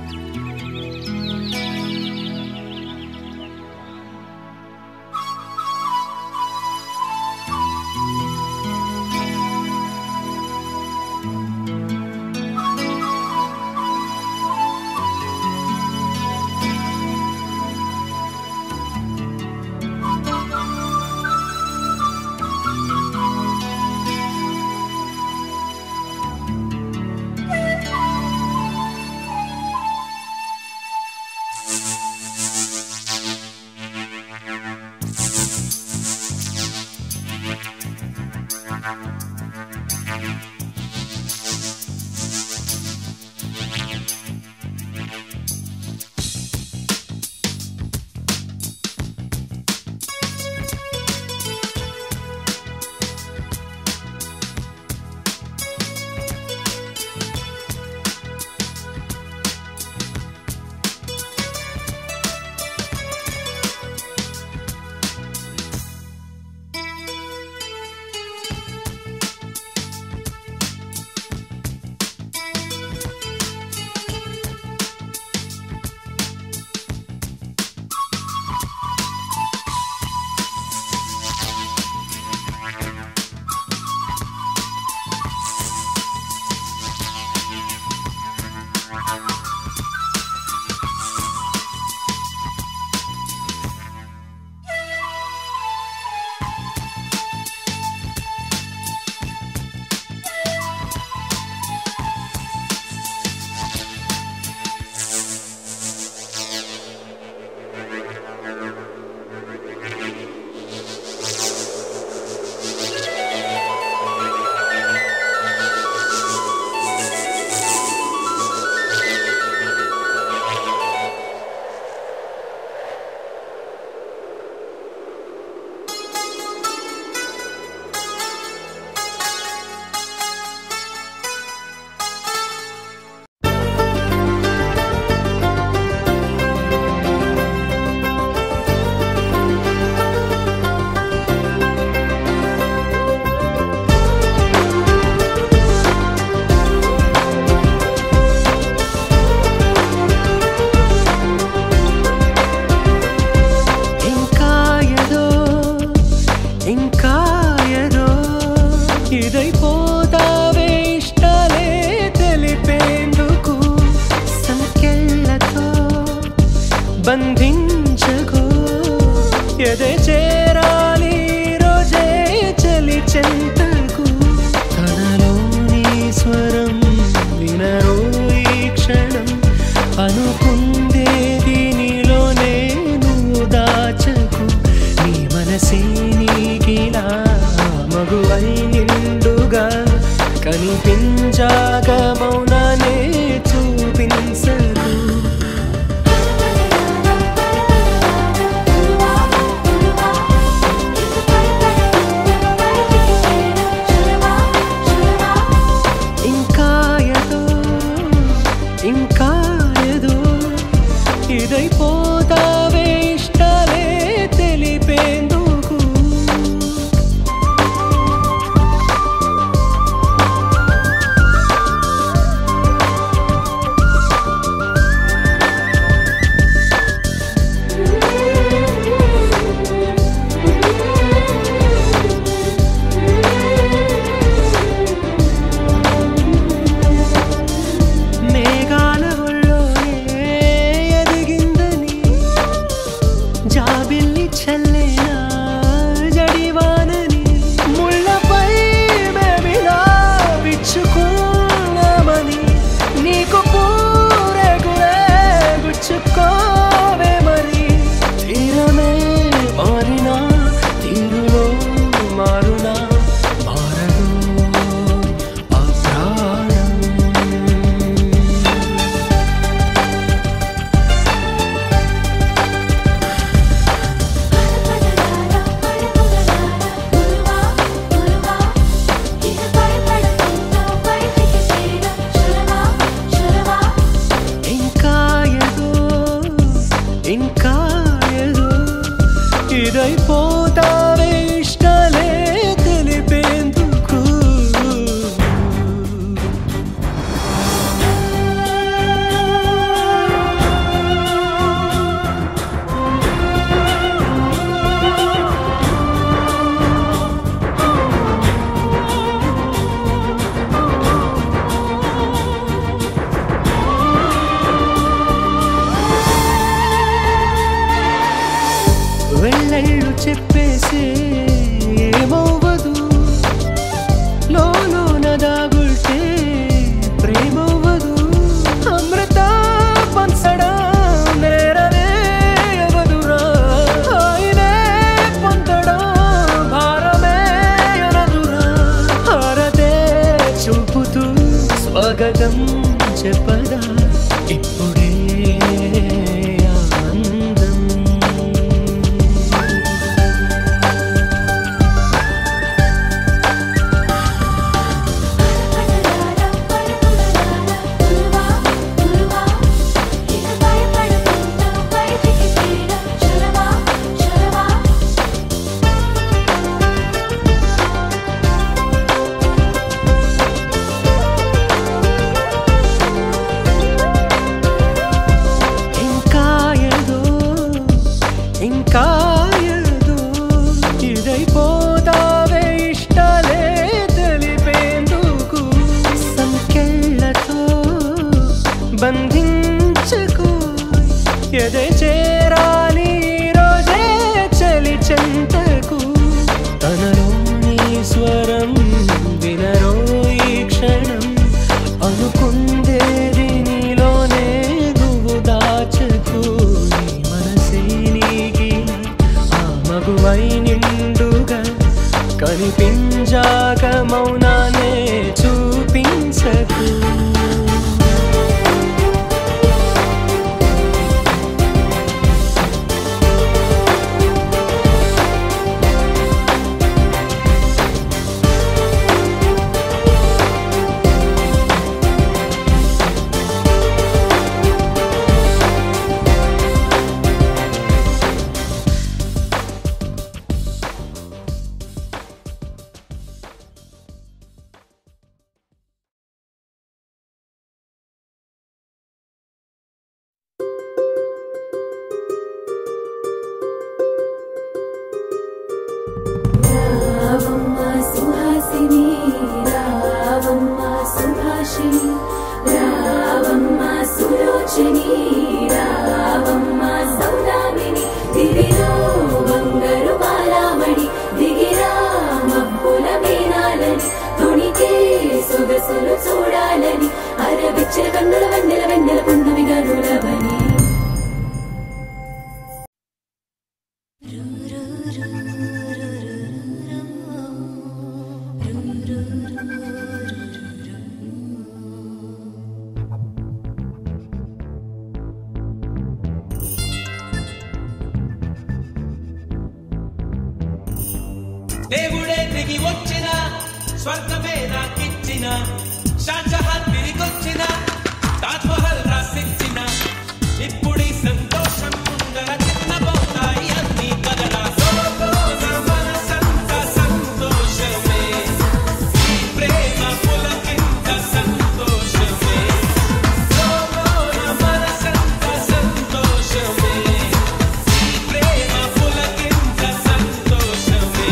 ఇంకా ఏదో ఇంకా ఏదో ఇదైపోతావే ఇష్టాలే తెలిపేందుకు సంఖ్యలతో బంధించకు ఎదే చేరాలి ఈ రోజే చలి చెంతకు తనలోని స్వరం వినరు ఈ క్షణం అనుకుందేది నీలోనే నువ్వు దాచకు నీ మనసే నీకిలా మగువై నిండుగా కనిపించాక మౌనానే చూపించకు ఇంకా ఏదో ఇంకా ఏదో ఇదైపోతావే ఇష్టాలే తెలిపేందుకు మేఘాల ఒళ్ళోనే ఎదిగిందని జాబిల్లి చల్లేనా చెల్లెళ్ళు చెప్పేసే ఏమవ్వదు లోలోన దాగుల్టే ప్రేమవ్వదు అమృత పంచడం నేరనే ఎవదురా ఆయనే పొందడం భారమే అనదురా హారతే చూపుతూ స్వాగతం చెప్పదా ఇప్పుడే ఆనందం పడలారా పడుకులారా తుల్వా తుల్వా ఇక భయపడకుండా బయటికి తీరా చలవా చలవా ఇంకా ఏదో ఇంకా ఏదో ఇదైపోతావే ఇష్టాలే తెలిపేందుకు సంకెళ్ళతో బంధించుకు ఎదే చేరాలి ఈ రోజే చలి చెంతకు తనలోని స్వరం వినరో ఈ క్షణం అనుకుందేది నీలోనే నువ్వు దాచకు నీ మనసే నీకి ఆ మగువై నిండుగా కనిపించాక మౌనానే చూపించకు రావమ్మ సుహాసిని రావమ్మ సుభాషిణి రావమ్మ సులోచని రావమ్మ సౌదామిని దివిలో బంగారు బాలామణి దిగిరా మబ్బుల మేనాలని తొణికే సొగసులు చూడాలని అరవిచ్చల కన్నుల వెన్నెల వెన్నెల పున్నమి గనులవని దేవుడే దిగి వచ్చిన స్వర్గమే నాకిచ్చిన షాజహాన్ తిరిగొచ్చిన తాజ్మహల్ రాసిచ్చిన ఇప్పుడు ఈ సంతోషం ముందర చిన్నబోతాయి అన్ని కదలా సోలోన మనసంత సంతోషమే ఈ ప్రేమ పులకింత సంతోషమే సోలోన మనసంత సంతోషమే ఈ ప్రేమ పులకింత సంతోషమే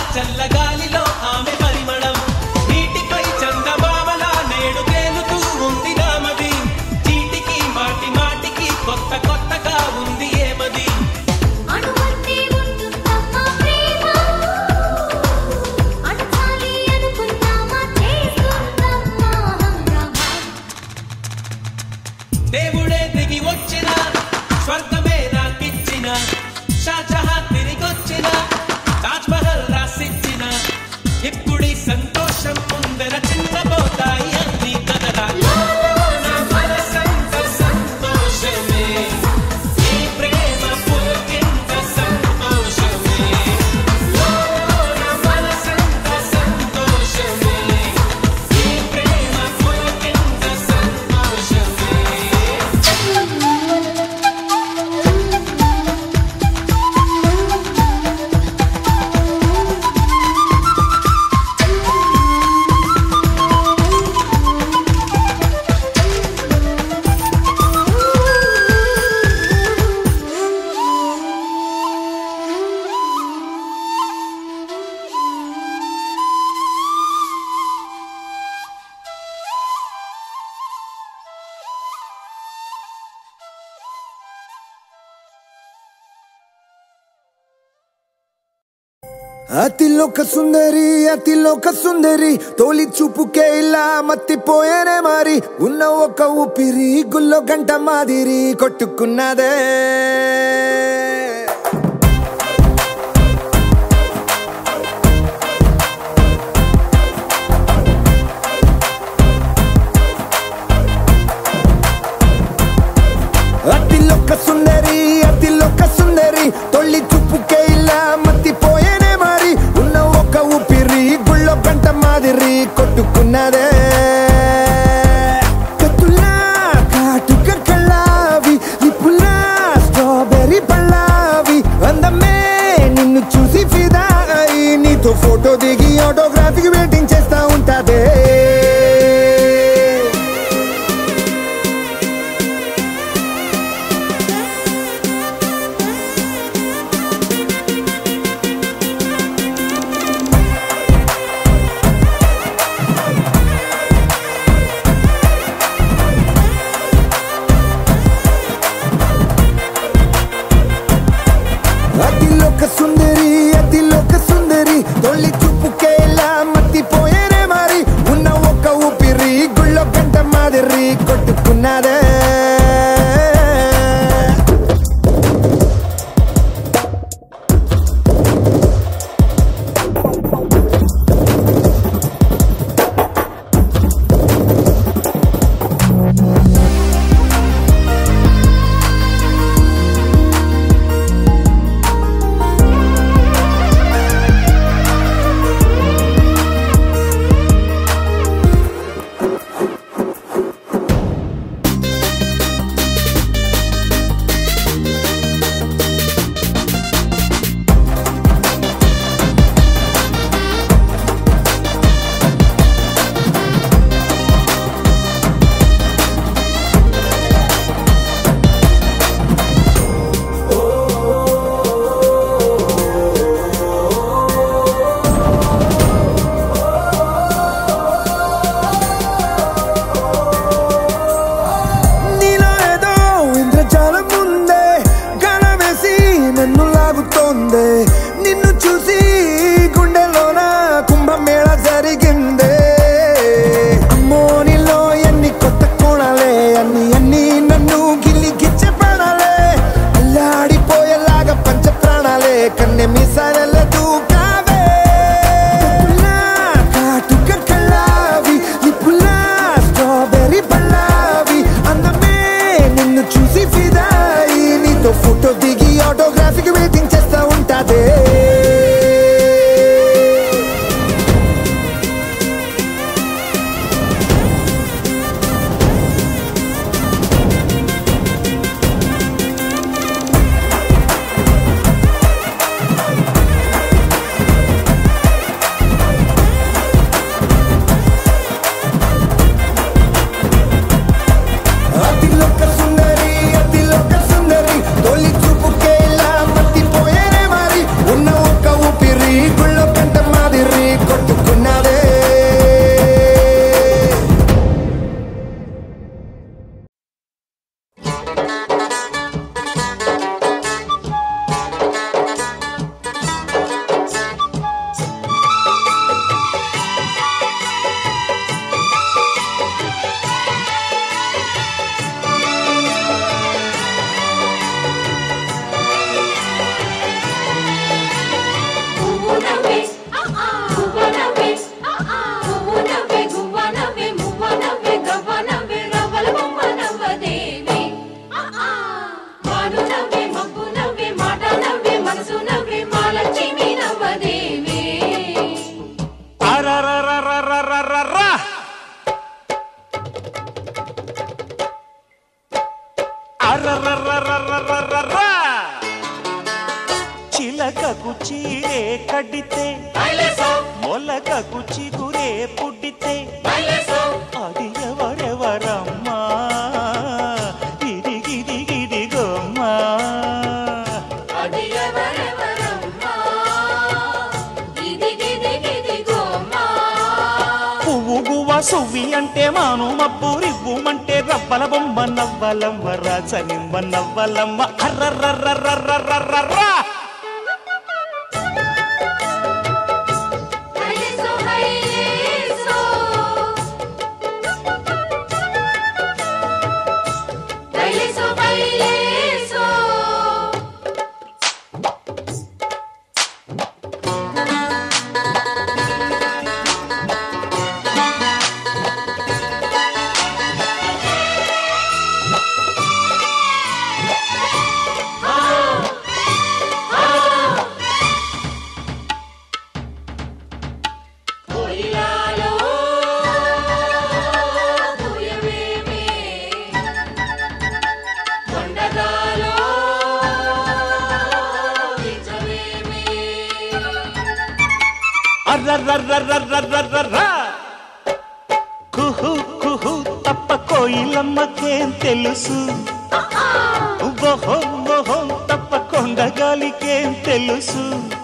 చల్లగాలిలో ఆమె పరిమళం నీటిపై చందమామల నేడు తేలుతూ ఉంది నామది చీటికి మాటి మాటికి కొత్త కొత్తగా ఉంది ఏమది అణువంటే ఉంటుందమ్మా ప్రేమ అణచాలి అనుకున్నామా చేస్తుందమ్మా హంగామా దేవుడే దిగి వచ్చిన స్వర్గమే నాకిచ్చిన షాజహాన్ తిరిగొచ్చిన తాజ్ మహల్ రాసిచ్చిన ఇప్పుడి సంతోషం ముందర చిన్నబోతాయి అన్ని కదరా నా మనసంత సంతోషమే ఈ ప్రేమ పులకింత సంతోషమే నా మనసంత సంతోషమే ఈ ప్రేమ పులకింత సంతోషమే అతిలోక సుందరి అతిలోక సుందరి తోలి చూపుకే ఇలా మత్తిపోయేనే మరి ఉన్న ఒక ఊపిరి గుల్లో గంట మాదిరి కొట్టుకున్నదే అతిలోక సుందరి అతిలోక సుందరి తొల్లి చూపుకే ఇలా మత్తిపోయేనే మరి ఉన్న ఒక ఊపిరి గుళ్ళో గంట మాదిరి కొట్టుకున్నదే కత్తులా కాటుక కళ్ళావి నిప్పులా స్ట్రాబెర్రీ పళ్ళావి అందమే నిన్ను చూసి ఫిదా అయి నీతో ఫోటో దిగి ఆటోగ్రాఫీకి వెయిటింగ్ చేస్తా ఉంటాదే అతిలోక సుందరి అతిలోక సుందరి తొలి చూపుకేలా మత్తిపోయేనే మరి ఉన్న ఒక ఊపిరి గుళ్ళో గంట మాదిరి కొట్టుకున్నదే నీలో ఏదో ఇంద్రజాలం ఉందే గణవేసి నన్ను లాగుతోందే నిన్ను చూసి గుండెలోన కుంభమేళ జరిగిందే అమ్మో నీలో ఎన్ని కొత్త కోణాలే అన్ని అన్ని నన్ను గిల్లి గిచ్చే ప్రాణాలే అల్లాడిపోయేలాగా పంచ ప్రాణాలే కన్నె మీసాల దూకావే కత్తులా కాటుక కళ్ళావి నిప్పులా స్ట్రాబెర్రీ పళ్ళావి అందమే నిన్ను చూసి ఫిదాయి నీతో ఫోటో దిగి ఆటోగ్రాఫీకి వెయిటింగ్ చేస్తా ఉంటాదే చిలకకు చీరే కడితే మొలకకు చిగురే పుట్టితే అది ఎవరెవరమ్మా ఇదిగిదిగిదిగోమ్మా అది ఎవరెవరమ్మా ఇది గిది గిదిగోమ్మా పువ్వు గువ్వ సువ్వి అంటే మాను మబ్బు రివ్వుమంటే రబ్బల బొమ్మ నవ్వలమ్మ రాచనిమ్మ నవ్వలమ్మ అర్రర్రర్రర్రర్రర్రా హైలేసో హైలేసో హైలేసో హైలేసో కోయిలాలో పూయవేమే కొండగాలో విచవేమే అర్రర్రర్రర్రర్రర్రా కుహు కుహు తప్ప కోయిలమ్మకేం తెలుసు మొహం మొహం తప్ప కొండగాలికేం తెలుసు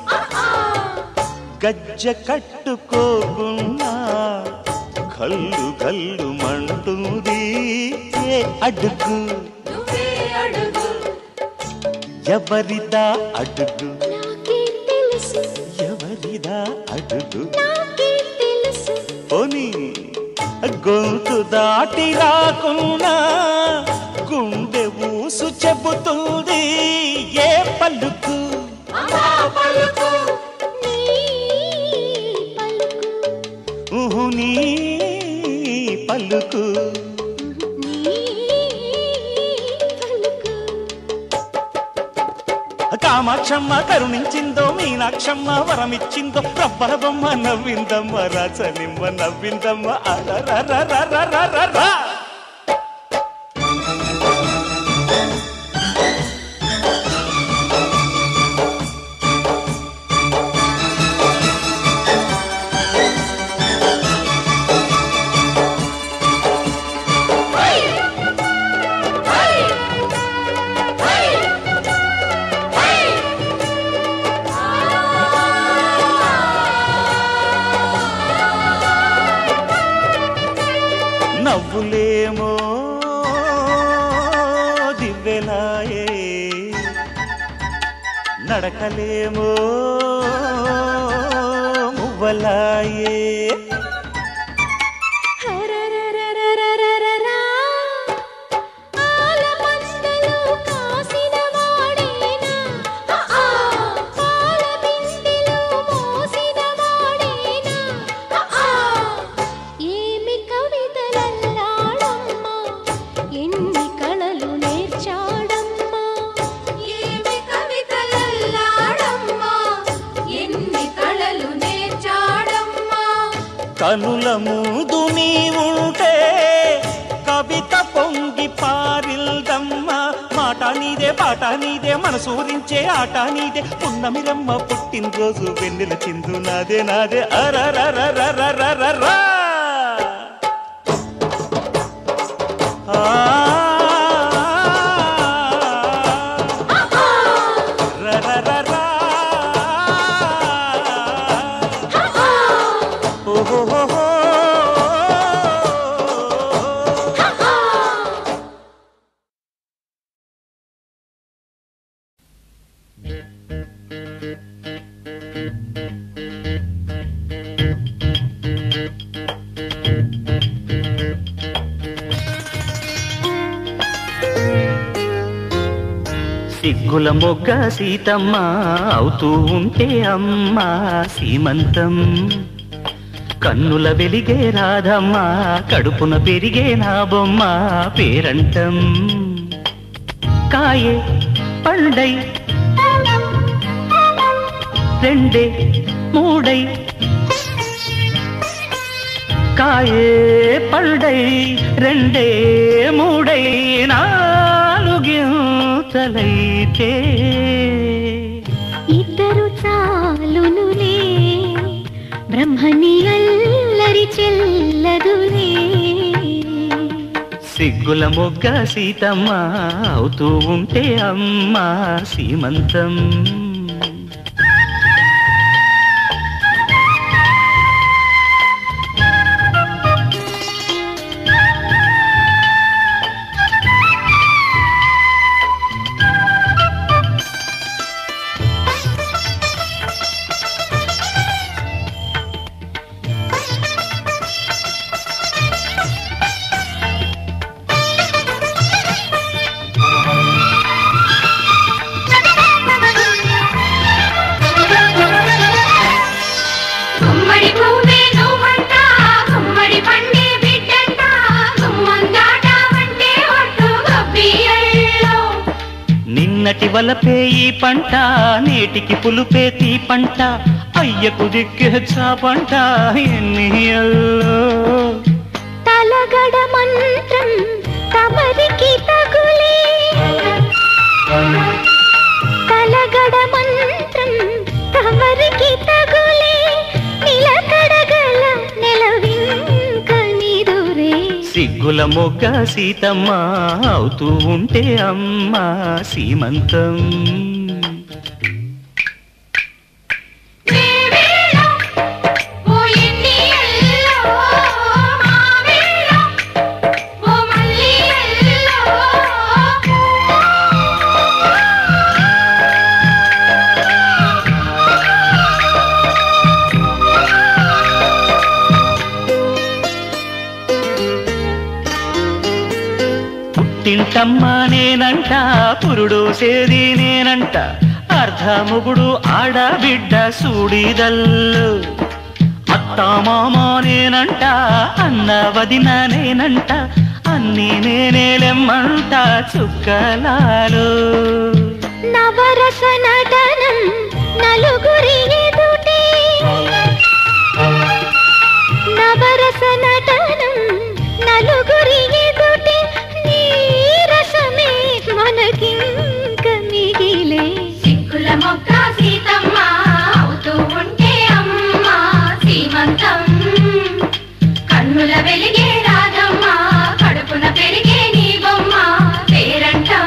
గజ్జ కట్టుకోకున్నా కల్లు కల్లు మంటుంది ఏ అడుగు నువ్వే అడుగు ఎవరిదా అడుగు నాకే తెలుసు ఎవరిదా అడుగు నాకే తెలుసు పోని గొంతు దాటి రాకున్నా గుండె ఊసు చెబుతుంది ఏ పలుకు అమ్మా పలుకు నీ పలుకు ఊహు నీ పలుకు నీ పలుకు కామాక్షమ్మ కరుణించిందో మీనాక్షమ్మ వరమిచ్చిందో రబ్బల బొమ్మ నవ్విందమ్మ రాచనిమ్మ నవ్విందమ్మ అరరరరరరరరా నవ్వులేమో దివ్వెలాయే నడకలేమో మువ్వలాయే హరరరరరరరరా ఆలమందలో కాసిన వాడేనా ఆ పాల బిందెలో మోసిన వాడేనా ఆ ఏమి కవితలల్లాడమ్మా ఎన్ని కళలు నేర్చాడమ్మా ఏమి కవితలల్లాడమ్మా ఎన్ని కళలు నేర్చాడమ్మా కనుల ముందు నీవుంటే కవిత పొంగి పారిల్దమ్మ మాట నీదే పాట నీదే మనసూరించే ఆట నీదే పున్నమిరమ్మ పుట్టినరోజు వెన్నెల చిందు నాదే నాదే అరరరరరరరరా ఆ రరరరా ఓహోహోహో. సిగ్గుల మొగ్గ సీతమ్మ అవుతూ ఉంటే అమ్మ సీమంతం కన్నుల వెలిగే రాధమ్మ కడుపున పెరిగే నా బొమ్మ పేరంటం కాయే పండై రెండే మూడై కాయే పండై రెండే మూడై నాలుగింతలైతే ఇద్దరు బ్రహ్మని అల్లరి చెల్లదులే సిగ్గుల మొగ్గ సీతమ్మ అవుతూ ఉంటే అమ్మ సీమంతం గుమ్మడి పువ్వే నువ్వంట గుమ్మడి పండే బిడ్డంట గుమ్మందాట అంటే ఒట్టు గబ్బియల్లో నిన్నటి వలపే ఈ పంట నేటికి పులుపే తీ పంట అయ్యకు దిక్కే చాపంట ఎన్నియల్లో తలగడ మంత్రం తమరికి తగులే తలగడ మంత్రం తమరికి తగులే నిలకడగల నెలవింక నిదురే సిగ్గుల మొగ్గ సీతమ్మ అవుతూ ఉంటే అమ్మ సీమంతం వేవేళ ఓ ఎన్నియల్లో మావేళ ఓ మల్లియల్లో పుట్టింటమ్మ నేనంట పురుడోసేది నేనంట అర్ధముగుడు ఆడబిడ్డ సూడిదల్లు అత్తామామ నేనంట అన్న వదిన నేనంట అన్ని నేనేలెమ్మంట చుక్కలాలు నవరస నటనం నలుగురి ఎదుటే నవరస నటనం నలుగురి ఎదుటే నీరసమే మనకింక మిగిలే సిక్కుల మొక్క సీతమ్మ అవుతూ ఉంటే అమ్మ సీమంతం కన్నుల వెలిగే రాధమ్మ కడుపున పెరిగే నీ బొమ్మ పేరంటం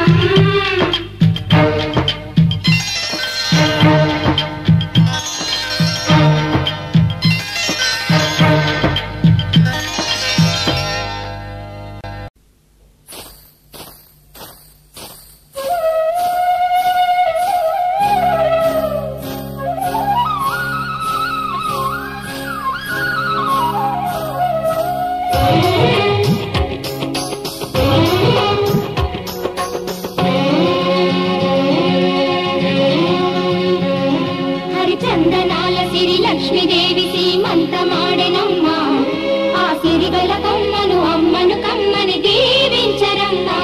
హరిచందనాల సిరి లక్ష్మీదేవి సీమంతమాడెనమ్మ ఆ సిరిగల కొమ్మను అమ్మను కమ్మని దీవించరమ్మా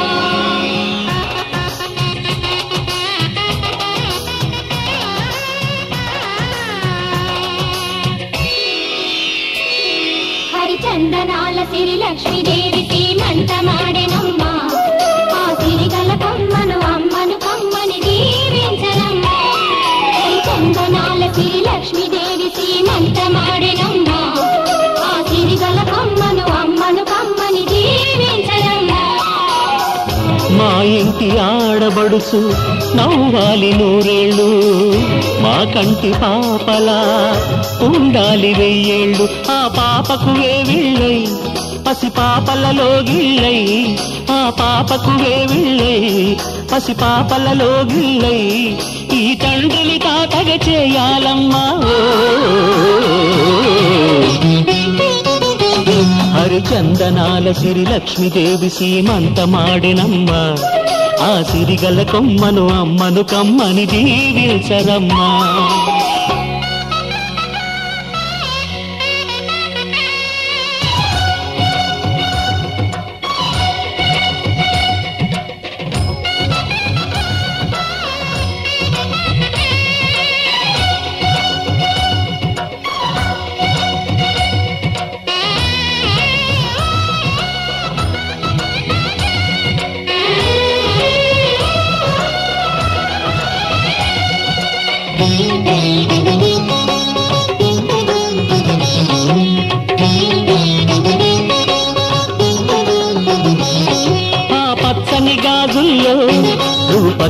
హరిచందనాల సిరి లక్ష్మీదేవి సీమంతమాడెనమ్మ ఆ సిరిగల కొమ్మను అమ్మను కమ్మని దీవించరమ్మా చందనాల సిరి లక్ష్మీదేవి సీమంతమాడెనమ్మ ఆ సిరిగల కొమ్మను అమ్మను కమ్మని దీవించరమ్మా మా ఇంటి ఆడబడుసు నవ్వాలి నూరేళ్ళు మా కంటి పాపలా ఉండాలి వెయ్యేళ్ళు ఆ పాపకు వేవిళ్ళై పసి పాపలలో గిళ్ళై ఆ పాపకు వేవిళ్ళై పసి పాపలలో గిళ్ళై ఈ తండ్రిని తాతగ చేయాలమ్మా ఓ. హరిచందనాల సిరి లక్ష్మీదేవి సీమంతమాడినమ్మ ఆ సిరిగల కొమ్మను అమ్మను కమ్మని దీవించరమ్మా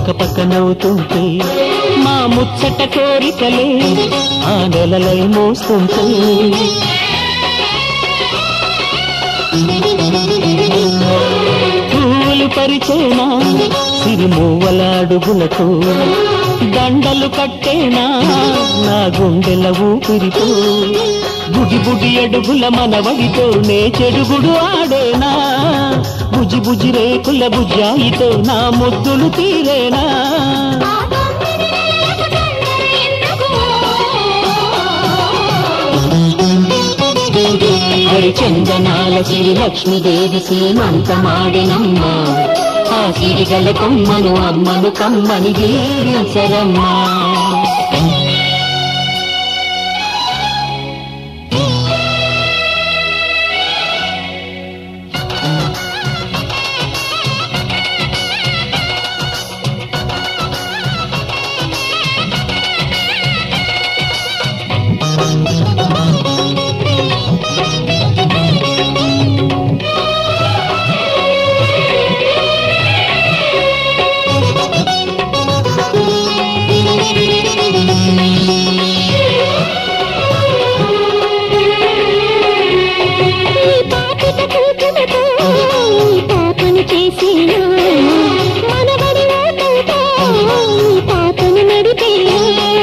పక్క పక్క నవ్వుతుంటే మా ముచ్చట కోరికలే ఆ నెలలై మోస్తుంటే పూలు పరిచేనా సిరిమూవల అడుగులతో దండలు కట్టేనా నా గుండెల ఊపిరితో బుడి బుడి అడుగుల మనవడితో నే చెడుగుడు ఆడేనా బుజి బుజి రేకుల బుజ్జాయితో నా ముద్దులు తీరేనా ఆ తొమ్మిది నెలలకు తొందర ఎందుకు? హరిచందనాల సిరి లక్ష్మీదేవి సీమంతమాడినమ్మ ఆ సిరిగల కొమ్మను అమ్మను కమ్మని దీవించరమ్మా ఈ పాపిట కూతురుతో ఈ పాపను చేసేనా మనవడి ఓటంతో ఈ పాపను నడిపేనా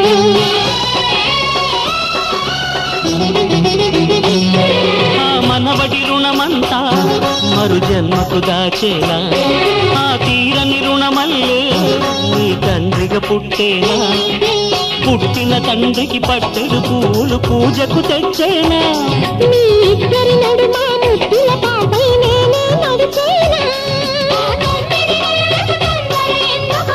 ఆ మనవడి రుణమంతా మరు జన్మకు దాచేనా ఆ తీరని రుణమల్లే నీ తండ్రిగా పుట్టేనా పుట్టిన తండ్రికి పట్టెడు పూలు పూజకు తెచ్చేనా మీ ఇద్దరి నడుమ ముద్దుల పాపై నేనే నడిచేనా తొమ్మిది నెలలకు తొందర ఎందుకు?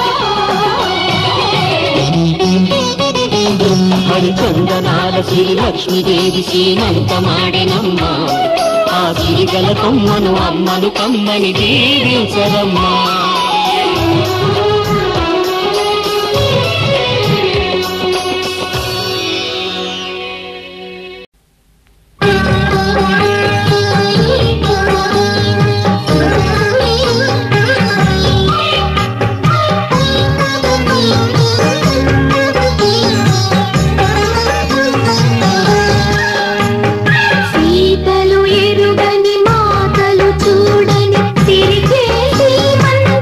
హరిచందనాల శ్రీ లక్ష్మీదేవి సీమంతమాడినమ్మ ఆ సిరిగల కొమ్మను అమ్మను కమ్మని దీవించరమ్మా సీతలు ఎరుగని మాటలు చూడని తిరిగేసి మంత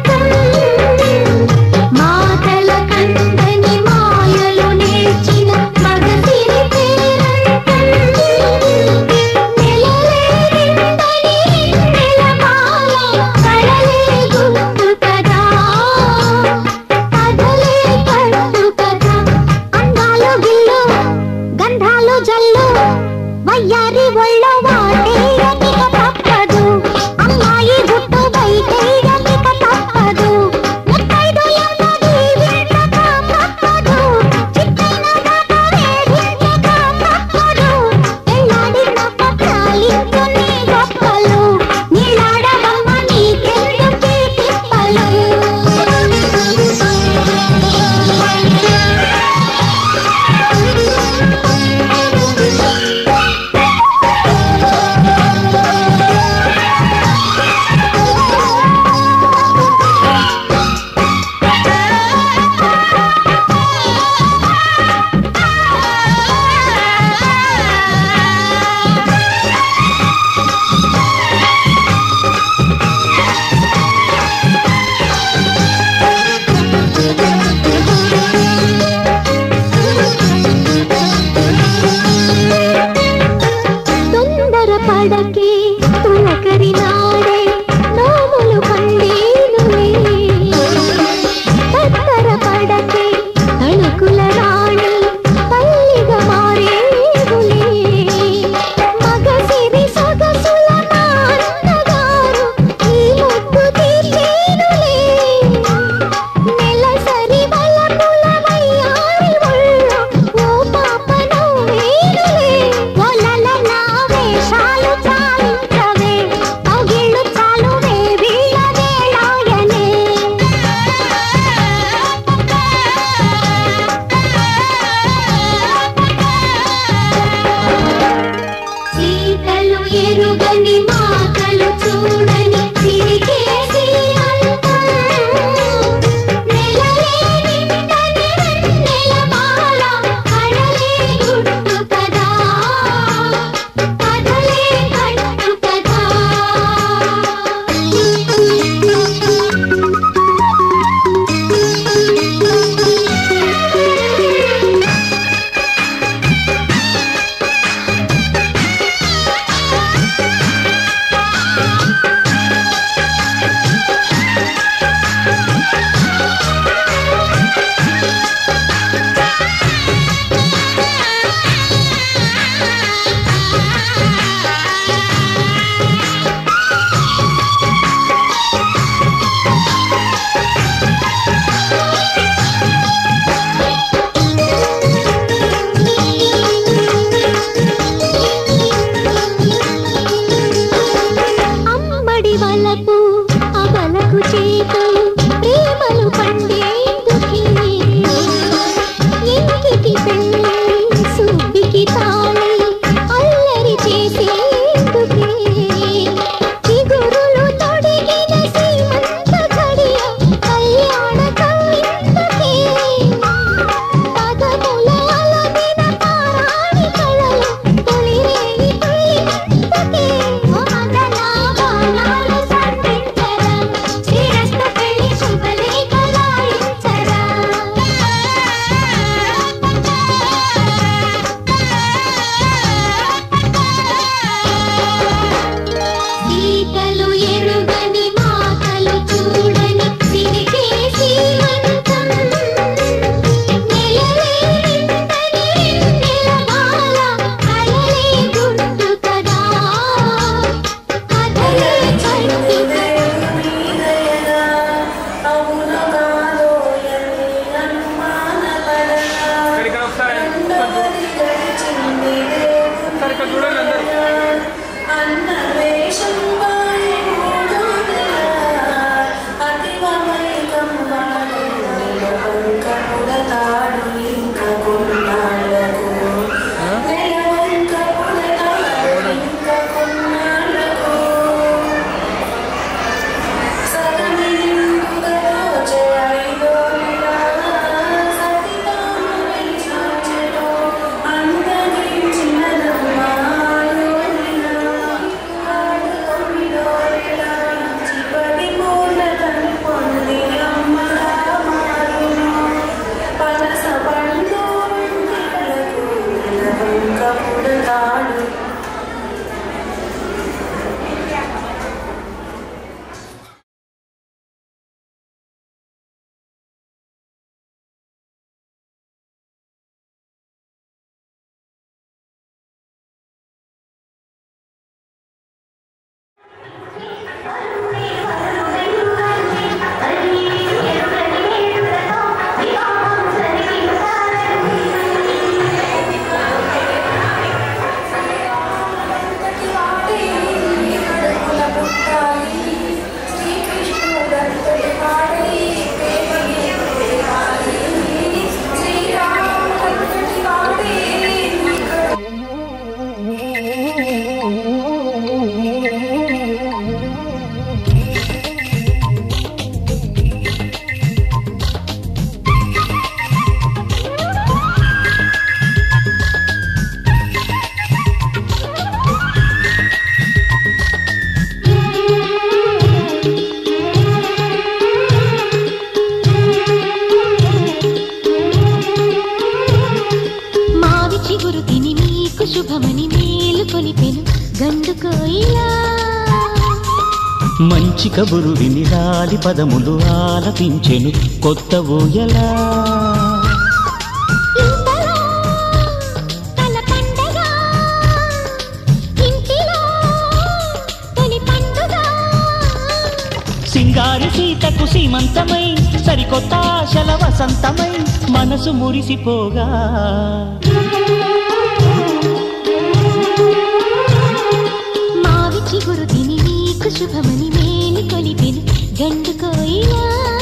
శుభమని మేలు కొలిపెను గండు కోయిలా మంచి కబురు విని రాలి పదములు ఆలపించెను కొత్త ఊయలా ఇంతలో కల పండగ ఇంటిలో తొలి పండుగ సింగారి సీతకు సీమంతమై సరికొత్త ఆశల వసంతమై మనసు మురిసిపోగా మావి చిగురు తిని నీకు శుభమని మేలు కొలిపెను గండు కోయిలా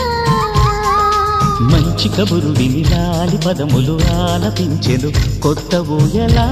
మంచి కబురు విని రాలి పదములు ఆలపించెను కొత్త ఊయలా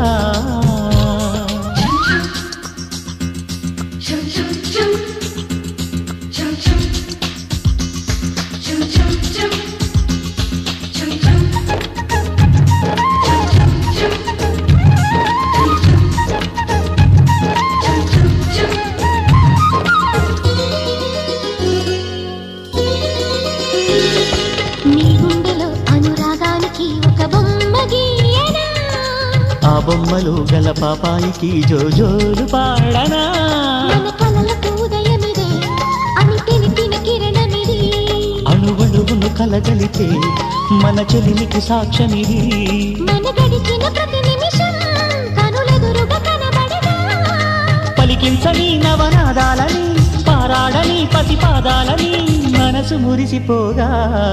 నీ గుండెలో అనురాగానికి ఒక బొమ్మ గీయనా ఆ బొమ్మలు గల పాపాయికి జోజోలు పాడనా మన కలలకు ఉదయమిదే అని తెలిపిన కిరణమిది అణువణువును కలగలితే మన చెలిమికి సాక్ష్యమిది మన గడిచిన ప్రతి నిమిషం కనులెదురుగా కనబడదా పలికించని నవనాదాలని పారాడని పసిపాదాలని మనసు మురిసిపోగా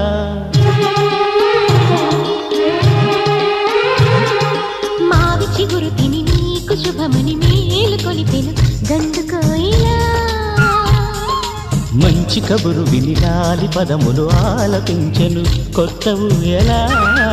మావి చిగురు తిని నీకు శుభమని మేలు కొలిపెను గండు కోయిలా మంచి కబురు విని లాలి పదములు ఆలపించెను కొత్త ఊయలా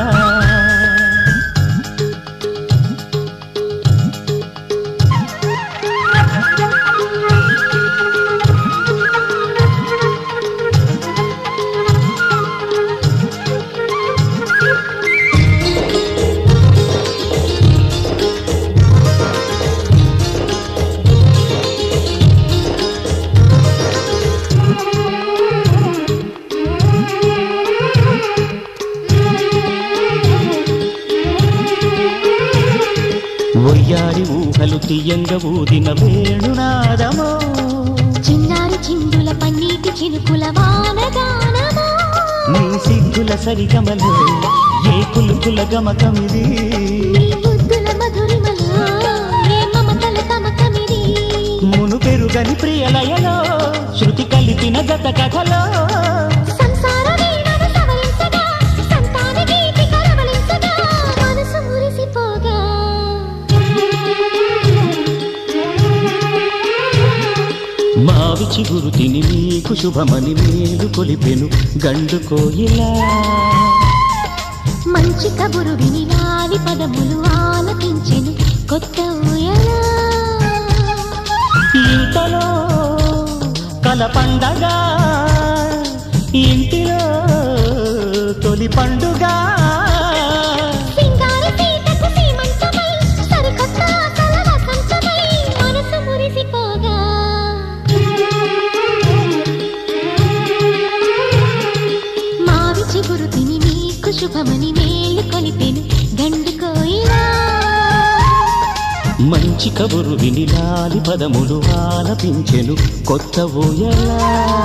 ఒయ్యారి ఊహలు తీయంగ ఊదిన వేణునాదమో చిన్నారి చిందుల పన్నీటి చినుకుల వానగానమా నీ సిగ్గుల సరిగమలో ఏ కులుకుల గమకమిది నీ బుద్ధుల మధురిమలో ఏ మమతల తమకమిది మును పెరుగని ప్రియలయలో శృతి కలిపిన గత కథలో సంసార వీణను సవరించగా సంతాన గీతి కలవలించగా మనసు మురిసిపోగా మావి చిగురు తిని నీకు శుభమని మేలు కొలిపెను గండు కోయిలా మంచి కబురు విని నాలి పదములు ఆలకించెను కొత్త ఊయలా ఇంతలో కల పండగ ఇంటిలో తొలి పండుగ సింగార సీతకు సీమంతమై సరికొత్త ఆశల వసంతమై మనసు మురిసిపోగా మావి చిగురు తిని నీకు శుభమని మేలు కొలిపెను గండు కోయిలా మంచి కబురు విని లాలి పదములు ఆలపించెను కొత్త ఊయలా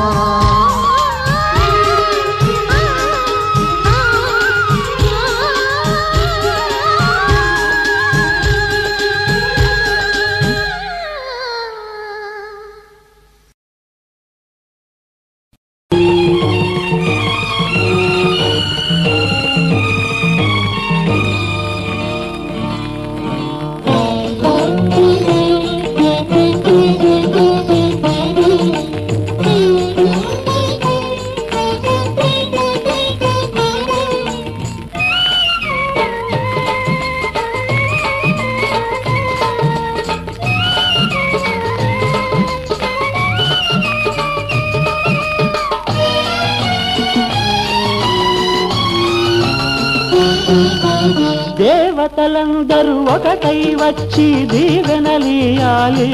దేవతలందరూ ఒకటై వచ్చి దీవెనలియాలి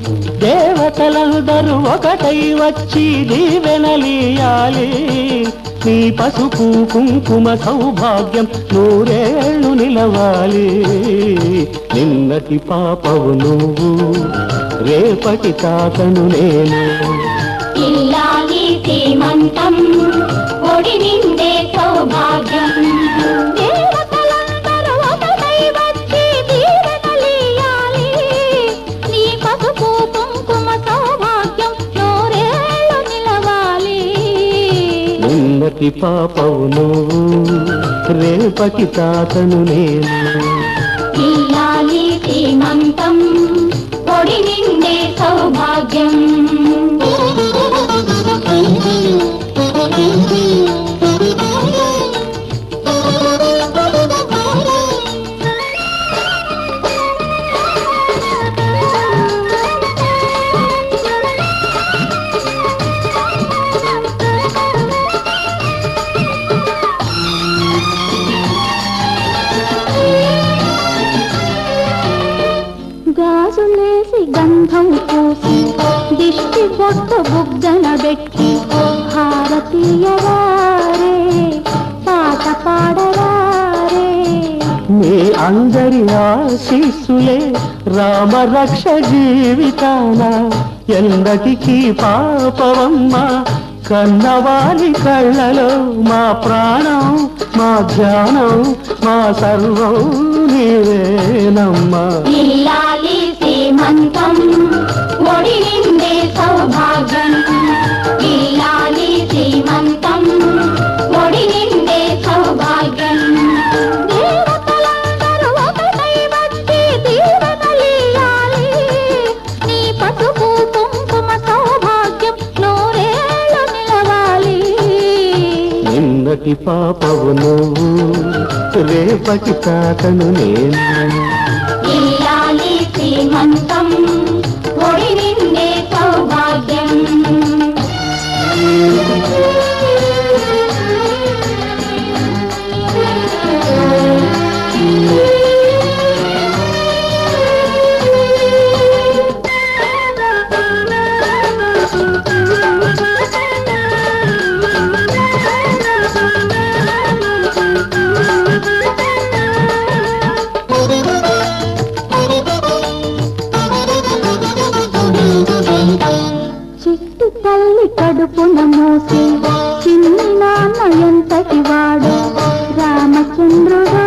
దేవతలందరూ ఒకటై వచ్చి దీవెనలియాలి నీ పసుపు కుంకుమ సౌభాగ్యం నూరేళ్ళు నిలవాలి నిన్నటి పాపవు నువ్వు రేపటి తాతను నేను ఇల్లాలి శ్రీమంతం ఒడి నిండే సౌభాగ్యం దేవతలందరూ ఒకటై వచ్చి దీవెనలియాలి. నీ పసుపు కుంకుమ సౌభాగ్యం నూరేళ్ళు నిలవాలి నిన్నటి పాపవు నువ్వు రేపటి తాతను నేను ఇల్లాలి శ్రీమంతం ఒడి నిండే సౌభాగ్యం గాజులేసి గంధం పూసి దిష్టి బొట్టు బుగ్గన పెట్టి హారతీయరారే పాట పాడరారే మీ అందరి ఆశీస్సులే రామరక్ష జీవితాన ఎందటికి పాపవమ్మ కన్నవాలి కళ్ళలో మా ప్రాణం మా ధ్యానం మా సర్వం నీవేనమ్మా ఇల్లాలి శ్రీమంతం ఒడి నిండే సౌభాగ్యం ఇల్లాలి శ్రీమంతం ఒడి నిండే సౌభాగ్యం దేవతలందరూ ఒకటై వచ్చి దీవెనలియాలి. నీ పసుపు కుంకుమ సౌభాగ్యం నూరేళ్ళు నిలవాలి నిన్నటి పాపవు నువ్వు రేపటి తాతను నేను ఇల్లాలి శ్రీమంతం ఒడి నిండే సౌభాగ్యం చిట్టి తల్లి కడుపున మోసి చిన్ని నాన్న ఎంతటి వాడు రామచంద్రుడు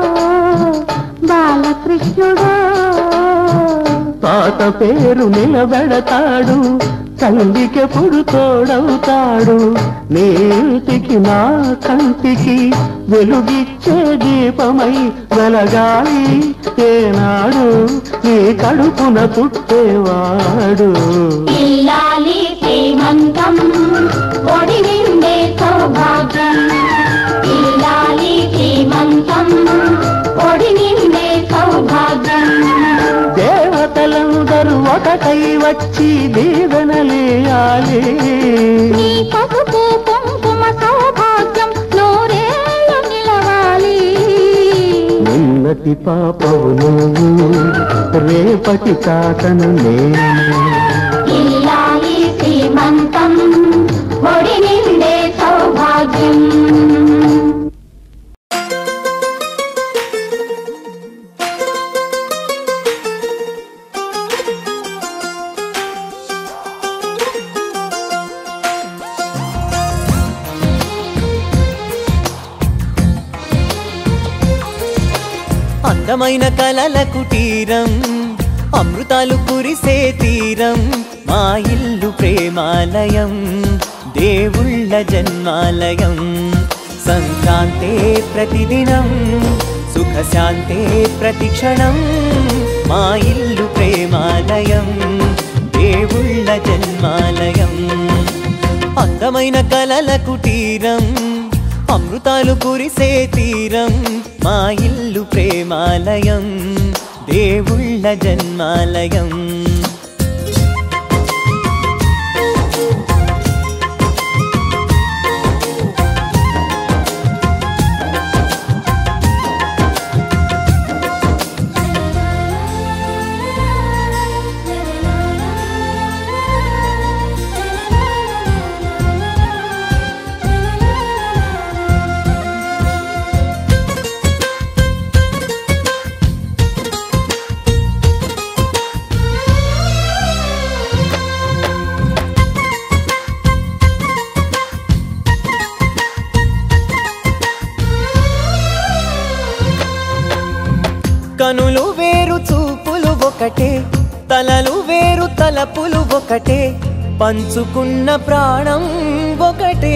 బాలకృష్ణుడు తాత పేరు నిలబెడతాడు తల్లికెప్పుడు తోడవుతాడు నీటికి నా కంటికి వెలుగిచ్చే దీపమై వెలగాలి ఏనాడు నీ కడుపున పుట్టేవాడు ఇల్లాలి శ్రీమంతం ఒడి నిండే సౌభాగ్యం ఇల్లాలి శ్రీమంతం ఒడి నిండే సౌభాగ్యం దేవతలందరూ ఒకటై వచ్చి దీవెనలేయాలి నీ పసుపు కుంకుమ సౌభాగ్యం నూరేళ్ళు నిలవాలి నిన్నటి పాపవు నువ్వు రేపటి తాతను నేను ఇల్లాలి శ్రీమంతం ఒడి నిండే సౌభాగ్యం అందమైన కలల కుటీరం అమృతాలు కురిసే తీరం మా ఇల్లు ప్రేమాలయం దేవుళ్ళ జన్మాలయం సంక్రాంతే ప్రతిదినం సుఖశాంతే ప్రతిక్షణం మా ఇల్లు ప్రేమాలయం దేవుళ్ళ జన్మాలయం అందమైన కలల కుటీరం అమృతాలు కురిసే తీరం మా ఇల్లు ప్రేమాలయం దేవుళ్ళ జన్మాలయం కనులు వేరు చూపులు ఒకటే తలలు వేరు తలపులు ఒకటే పంచుకున్న ప్రాణం ఒకటే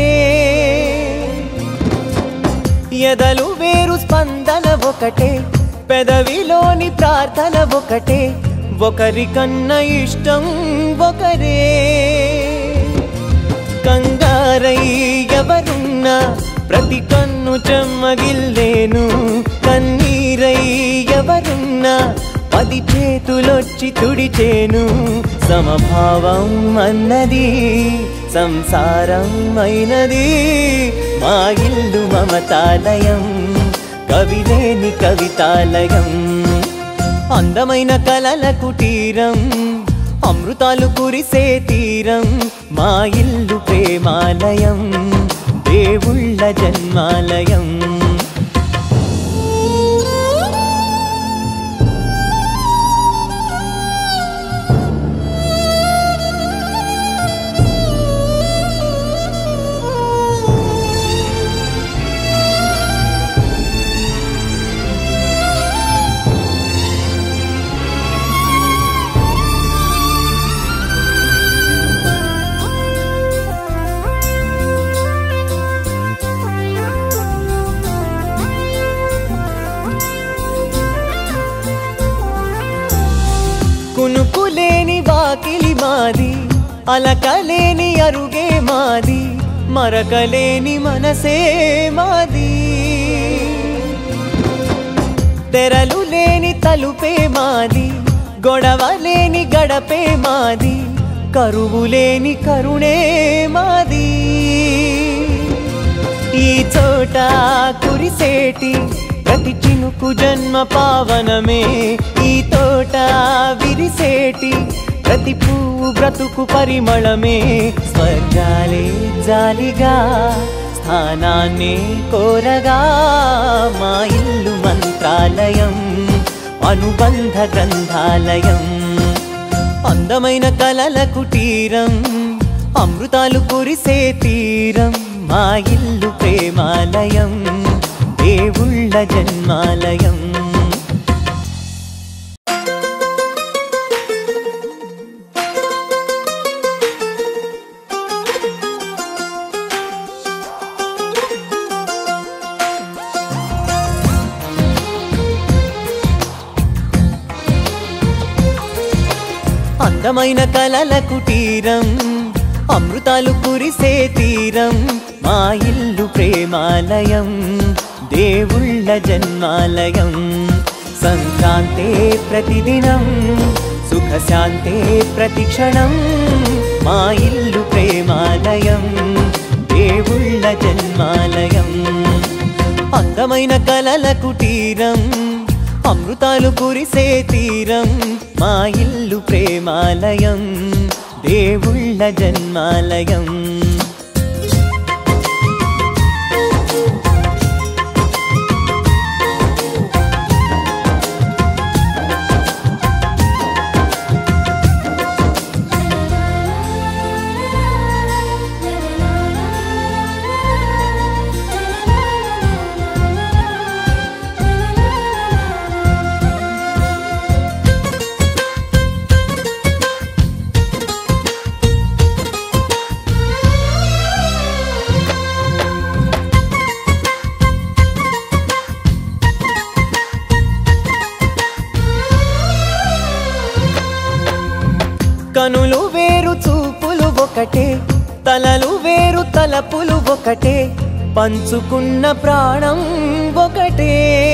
ఎదలు వేరు స్పందన ఒకటే పెదవిలోని ప్రార్థన ఒకటే ఒకరికన్నా ఇష్టం ఒకరే కంగారై ఎవరున్నా ప్రతి కన్ను చెమ్మగిల్లేను కన్నీరై ఎవరున్నా పది చేతులొచ్చి తుడిచేను సమభావం అన్నది సంసారం అయినది మా ఇల్లు మమతాలయం కవిలేని కవితాలయం అందమైన కలల కుటీరం అమృతాలు కురిసే తీరం మా ఇల్లు ప్రేమాలయం దేవుళ్ళ జన్మాలయం కునుకులేని వాకిలి మాది అలకలేని అరుగే మాది మరకలేని మనసే మాది తెరలు లేని తలుపే మాది గొడవ లేని గడపే మాది కరువు లేని కరుణే మాది ఈ చోట కురిసేటి ప్రతి చినుకు జన్మ పావనమే ఈ తోట విరిసేటి ప్రతి పువ్వు బ్రతుకు పరిమళమే స్వర్గాలే జాలిగా స్థానాన్ని కోరగా మా ఇల్లు మంత్రాలయం అనుబంధ గ్రంథాలయం అందమైన కలల కుటీరం అమృతాలు కురిసే తీరం మా ఇల్లు ప్రేమాలయం దేవుళ్ళ జన్మాలయం అందమైన కలల కుటీరం అమృతాలు కురిసే తీరం మా ఇల్లు ప్రేమాలయం దేవుళ్ళ జన్మాలయం సంక్రాంతే ప్రతిదినం సుఖశాంతే ప్రతిక్షణం మా ఇల్లు ప్రేమాలయం దేవుళ్ళ జన్మాలయం అందమైన కలల కుటీరం అమృతాలు కురిసే తీరం మా ఇల్లు ప్రేమాలయం దేవుళ్ళ జన్మాలయం కనులు వేరు చూపులు ఒకటే తలలు వేరు తలపులు ఒకటే పంచుకున్న ప్రాణం ఒకటే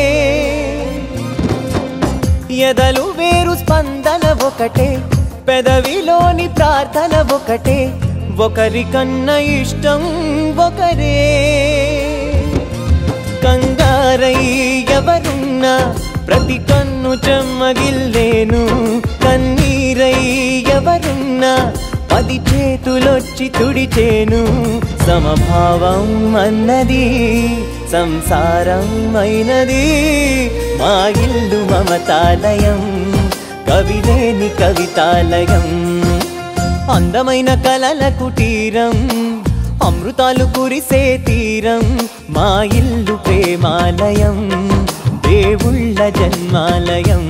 ఎదలు వేరు స్పందన ఒకటే పెదవిలోని ప్రార్థన ఒకటే ఒకరికన్నా ఇష్టం ఒకరే కంగారై ఎవరున్నా ప్రతి కన్ను చెమ్మగిల్లేను కన్నీరై ఎవరున్నా పది చేతులొచ్చి తుడిచేను సమభావం అన్నది సంసారం అయినది మా ఇల్లు మమతాలయం కవిలేని కవితాలయం అందమైన కలల కుటీరం అమృతాలు కురిసే తీరం మా ఇల్లు ప్రేమాలయం దేవుళ్ళ జన్మాలయం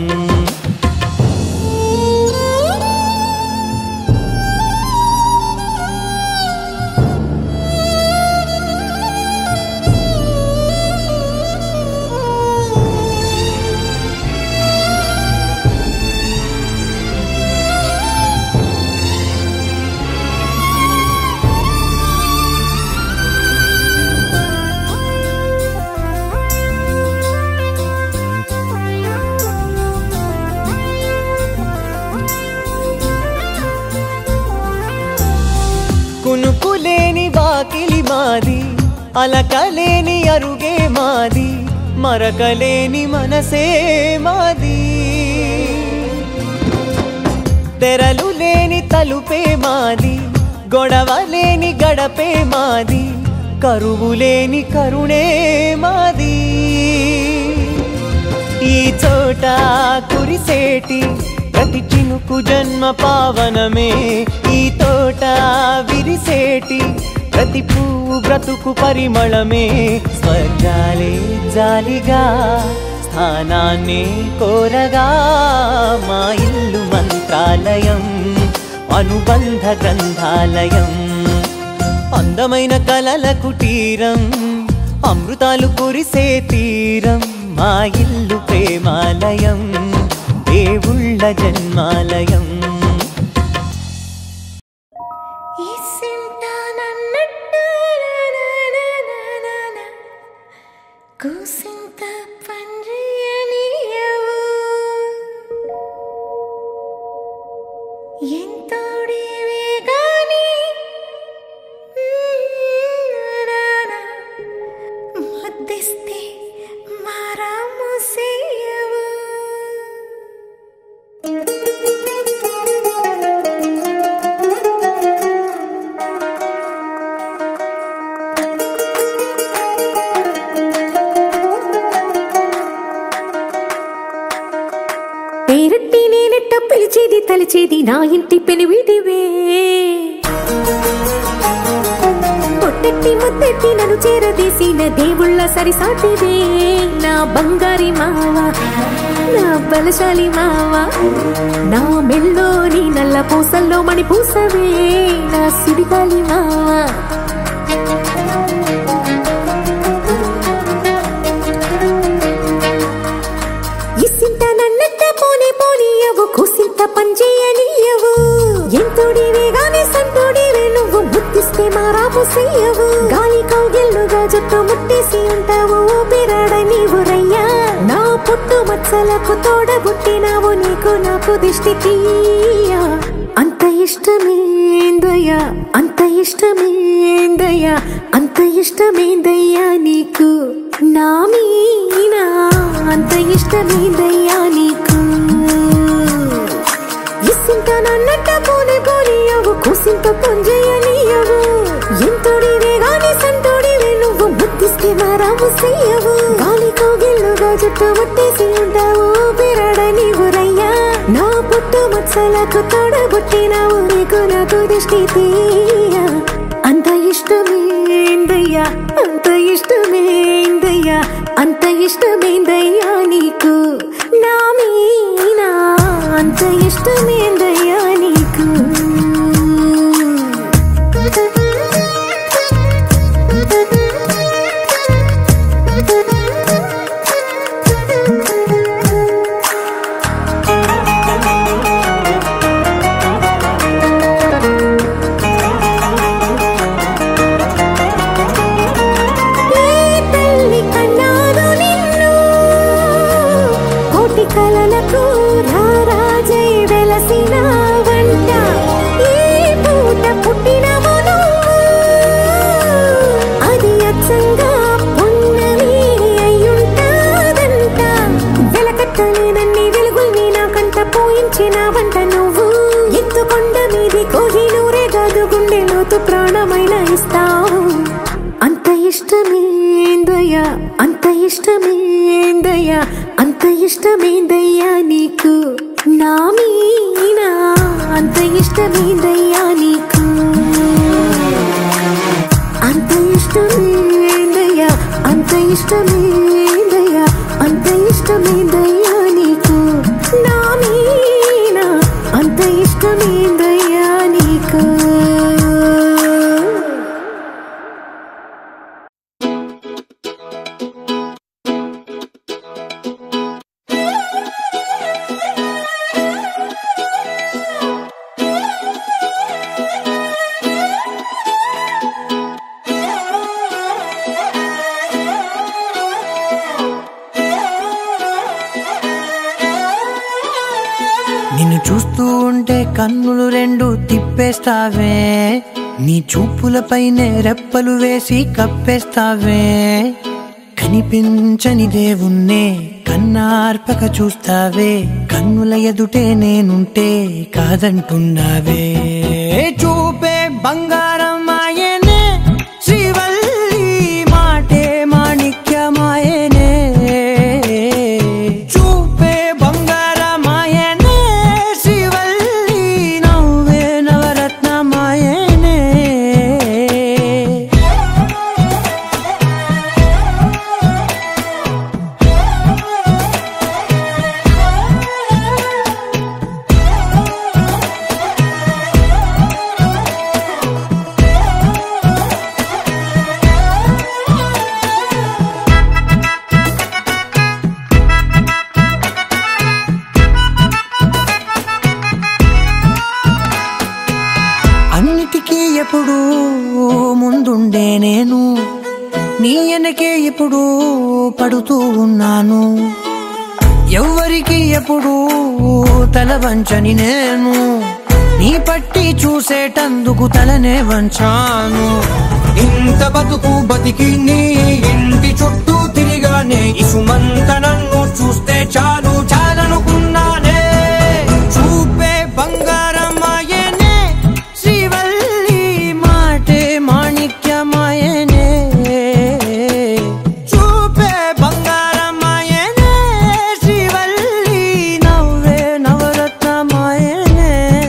కునుకులేని వాకిలి మాది అలకలేని అరుగే మాది మరకలేని మనసే మాది తెరలు లేని తలుపే మాది గొడవ లేని గడపే మాది కరువు లేని కరుణే మాది ఈ చోట కురిసేటి ప్రతి చినుకు జన్మ పావనమే ఈ తోట విరిసేటి ప్రతి పువ్వు బ్రతుకు పరిమళమే స్వర్గాలే జాలిగా స్థానాన్ని కోరగా మా ఇల్లు మంత్రాలయం అనుబంధ గ్రంథాలయం అందమైన కలల కుటీరం అమృతాలు కురిసే తీరం మా ఇల్లు ప్రేమాలయం దేవుళ్ళ జన్మాలయం కూసింత పండ్రియనియవు ఎంతోడివే గాని ముద్దిస్తే మారాము సేయవు పేరట్టి నేనెట్ట పిలిచేది తలిచేది నా ఇంటి పెనివిటివే పొట్టెట్టి ముద్దెట్టి నన్ను చేరదీసిన దేవుళ్ళ సరిసాటివే నా బంగారి మావ నా బలశాలి మావ నా మెల్లోని నల్ల పూసల్లో మణి పూసవే నా సిరిగాలి మావ ఇసింత నన్నట్ట పోనీ పోనీయవు కుసింత పనిచేయనీయవు ఎంతోడివే గాని సంతోడివే నువ్వు ముద్దిస్తే మారాము చెయ్యవు గాలి కౌగిల్లుగా జుట్టు ముట్టేసి ఉంటావు ఊపిరాడ నీవు రయ్యా నా పుట్టు మచ్చలకు తోడబుట్టినావు నీకు నాకు దిష్టి తీయ అంత ఇష్టమేందయ్యా అంత ఇష్టమేందయ్యా అంత ఇష్టమేందయ్యా నీకు నా మీనా అంత ఇష్టమేందయ్యా నీకు ఇసింత నన్నట్ట పోనే పోనీయవు కుసింత పొంజేయనీయవు ఎంతోడివే గాని సంతోడివే నువ్వు ముద్దిస్తే మారాము చెయ్యవు గాలి కోగిల్లుగా జుట్టు ముట్టేసి ఉంటావు పిరాడ నీవు రయ్యా నా పుట్టు మత్సలకు తోడబుట్టినావు నీకు నాకు దృష్టి తీయ అంత ఇష్టమేందయ్యా అంత ఇష్టమేందయ్యా అంత ఇష్టమేందయ్యా నీకు నా మీనా అంత ఇష్టమేందయ్యా నీకు ఏ తల్లి కన్నాను నిన్ను కోటి కలలకు రారాజై వెలసిన వంట ఏ పూట పుట్టినవు నువ్వు అది అచ్చంగా పున్నమి అయ్యుంటాదంట వెలకట్టలేనన్ని వెలుగుల్ని నాకంట పోయించిన వంట నువ్వు ఎత్తుకొండ మీది కోహినూరే కాదు గుండె లోతు ప్రాణమైన ఇస్తావు అంత ఇష్టమేందయ్యా అంత ఇష్టమేందయ్యా అంత ఇష్టమేందయ్యా నీకు నా మీనా అంత ఇష్టమేందయ్యా నీకు అంత ఇష్టమేందయ్యా అంత ఇష్టమేందయ్యా అంత ఇష్టం చూస్తూ ఉంటే కన్నులు రెండు తిప్పేస్తావే నీ చూపులపైనే రెప్పలు వేసి కప్పేస్తావే కనిపించని దేవుణ్ణే కన్నార్పక చూస్తావే కన్నుల ఎదుటే నేనుంటే కాదంటున్నావే చూపే బంగారం ఆయనే శ్రీవల్లి మాటే మాణిక్యమాయనే చూపే బంగారమాయనే శ్రీవల్లి నవ్వే నవరత్నమాయనే అన్నిటికీ ఎప్పుడు ముందుండే నేను నీ వెనకే ఎప్పుడు పడుతూ ఉన్నాను ఎవ్వరికి ఎప్పుడు తల వంచని నేను నీ పట్టి చూసేటందుకు తలనే వంచాను ఇంత బతుకు బతికి నీ ఇంటి చుట్టూ తిరిగానే ఇసుమంత నన్ను చూస్తే చాలు చాలనుకున్నానే చూపే బంగారమాయనే శ్రీవల్లి మాటే మాణిక్యమాయనే చూపే బంగారమాయనే శ్రీవల్లి నవ్వే నవరత్నమాయనే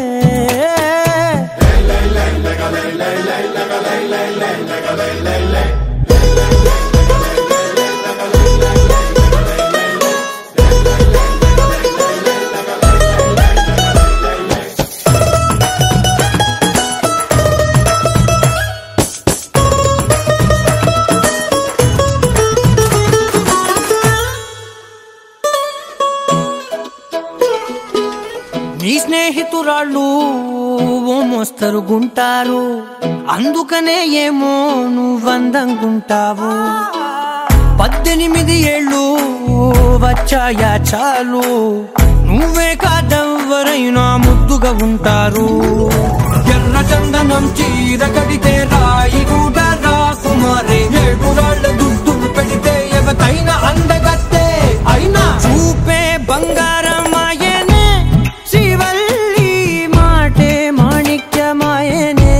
నీ స్నేహితురాళ్ళు ఓ మోస్తరు గుంటారు అందుకనే ఏమో నువ్వందంగుంటావు పద్దెనిమిది ఏళ్ళు వచ్చాయా చాలు నువ్వే కాదెవ్వరైనా ముద్దుగా ఉంటారు ఎర్ర చందనం చీర కడితే రాయి కూడా రాకుమారే ఏడు రాళ్ళ దుద్దులు పెడితే ఎవతైనా అందగత్తే అయినా చూపే బంగారమాయనే శ్రీవల్లి మాటే మాణిక్యమాయనే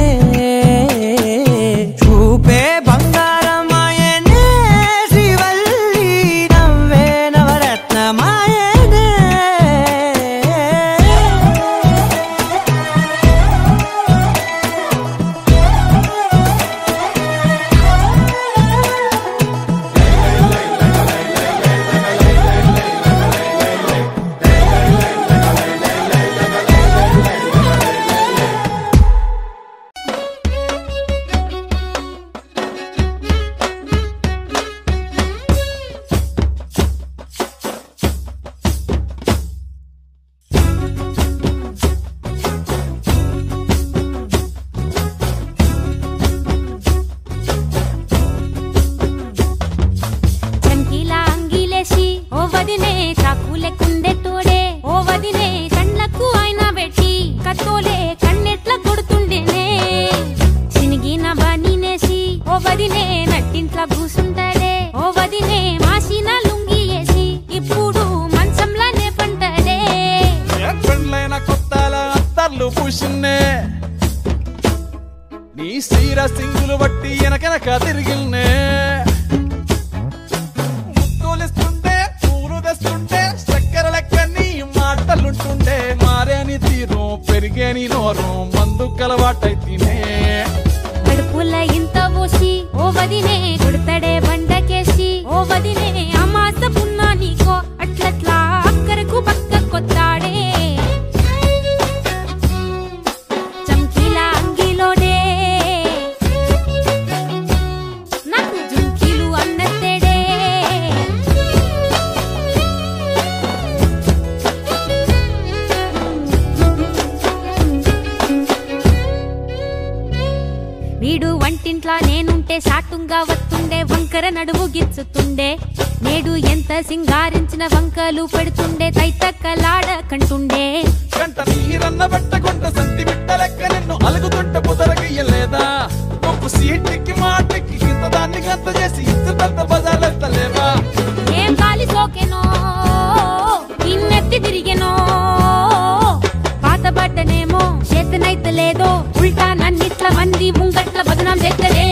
చూపే బంగారమాయనే శ్రీవల్లి నవ్వే నవరత్నమాయనే చంకీలా అంగీలేసి ఓ వదినే చాకులే కుండే తోడే ఓ వదినే కళ్ళకు ఆయన పెట్టి కత్తోలే కన్నెట్ల కొడుతుండేనే సినిగిన బనీనేసి ఓ వదినే నట్టింట్ల కూసుంటాడే ఓ వదినే మాసిన లుంగి వేసి ఇప్పుడు మంచంలానే పంటాడే పెళ్ళైన కొత్తాల అత్తర్లు పూసిన్నే నీ సీర సింగులు బట్టి వెనకెనక తిరిగిల్నే ముత్తులిస్తుంటే పూలు తెస్తుంటే చక్కెర లెక్క నీ మాటలుంటుండే మారేని తీరు పెరిగేని నోరు మందు కలవాటైతేనే కడుపుల ఇంత పోసి ఓ వదినే కొడతాడే బండకేసి ఓ వదినే అమాస పున్నా నీకో అట్లట్లా అక్కరకు పక్క కొత్తాడే చంకీలా అంగిలోడే నాకు జుంకీలు అన్నత్తేడే వీడు వంటింట్లా నేనుంటే సాటుంగా వస్తుండే వంకర నడువు గిచ్చుతుండే నేడు ఎంత సింగారించిన వంకలు పెడుతుండే తైతక్కలాడ కంటుండే గంట నీరన్న పెట్టకుండా సంతి బిడ్డ లెక్క నిన్ను అలుగుతుంటే కుదరగయ్యలేదా నువ్వు సీటికి మాటకి ఇంత దాన్ని గంత చేసి ఇంత పెద్ద బజార్లెత్తలేవా ఏం గాలి సోకెనో ఇన్నెత్తి తిరిగెనో పాత బట్టనేమో చేతనైతే లేదో ఉల్టా నన్నిట్ల మంది ముంగట్ల బదనాం చేస్తలే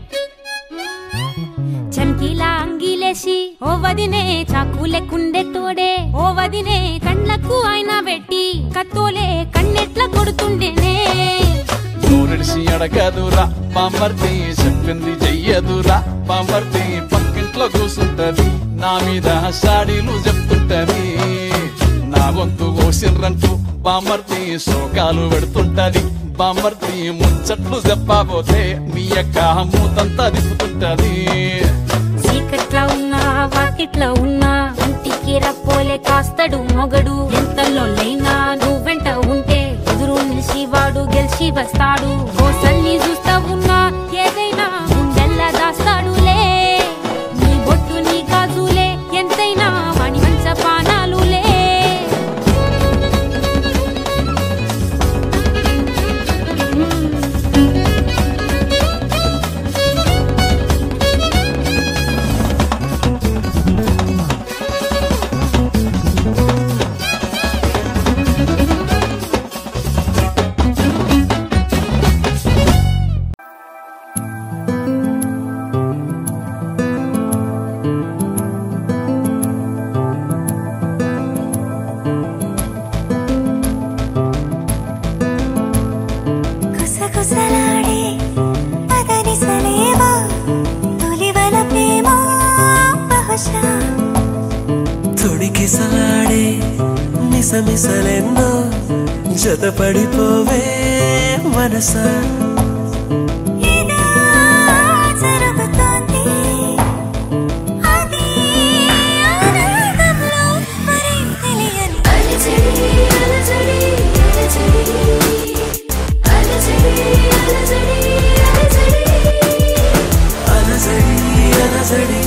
చమ్కీలా అంగీలేసి ఓ వదినే చాకు లెక్కుండే తోడే ఓ వదినే కండ్లకు ఆయన పెట్టి కత్తోలే కన్నెట్ల కొడుతుండేనే నూరిడిసి అడగదురా పాంబర్తి చెప్పింది చెయ్యదురా పాంబర్తి పక్కింట్లో కూసుంటది నా మీద సాడీలు చెప్తుంటది నా గొంతు కోసిర్రంటూ బామర్తి శోకాలు పెడుతుంటది బామర్తి ముచ్చట్లు చెప్పబోతే మీ యొక్క మూతంతా దిప్పుతుంటది చీకట్లా ఉన్నా వాకిట్లా ఉన్నా ఇంటికి రప్పోలే కాస్తడు మొగడు ఎంతలోనైనా నువ్వు వెంట ఉంటే ఎదురు నిలిచి వాడు గెలిచి వస్తాడు కోసల్ని చూస్తా ఉన్నా ఏదైనా గుండెల్లా దాస్తాడులే నీ బొట్టు నీ గాజులే ఎంతైనా వాణి మంచ పానాలులే కుసకుసలాడే పదనిసలేవా తొలివల ప్రేమ బహుశా తొడికిసలాడే మిసమిసలెన్నో జతపడిపోవే మనసా ఏదో జరుగుతోంది అది ఆనందంలో మరేం తెలియని అలజడి అలజడి అలజడి అలజడి అలజడి అలజడి అలజడి